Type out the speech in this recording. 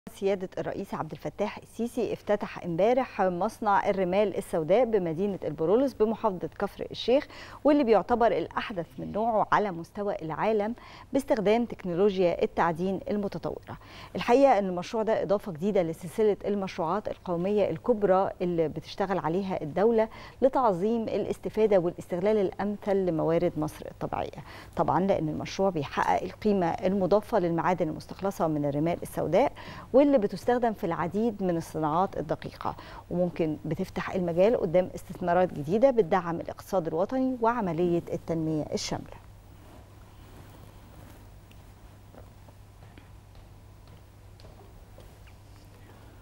سيادة الرئيس عبد الفتاح السيسي افتتح امبارح مصنع الرمال السوداء بمدينة البرولس بمحافظة كفر الشيخ واللي بيعتبر الأحدث من نوعه على مستوى العالم باستخدام تكنولوجيا التعدين المتطورة الحقيقة أن المشروع ده إضافة جديدة لسلسلة المشروعات القومية الكبرى اللي بتشتغل عليها الدولة لتعظيم الاستفادة والاستغلال الأمثل لموارد مصر الطبيعية طبعا لأن المشروع بيحقق القيمة المضافة للمعادن المستخلصة من الرمال السوداء واللي بتستخدم في العديد من الصناعات الدقيقة وممكن بتفتح المجال قدام استثمارات جديدة بتدعم الاقتصاد الوطني وعملية التنمية الشاملة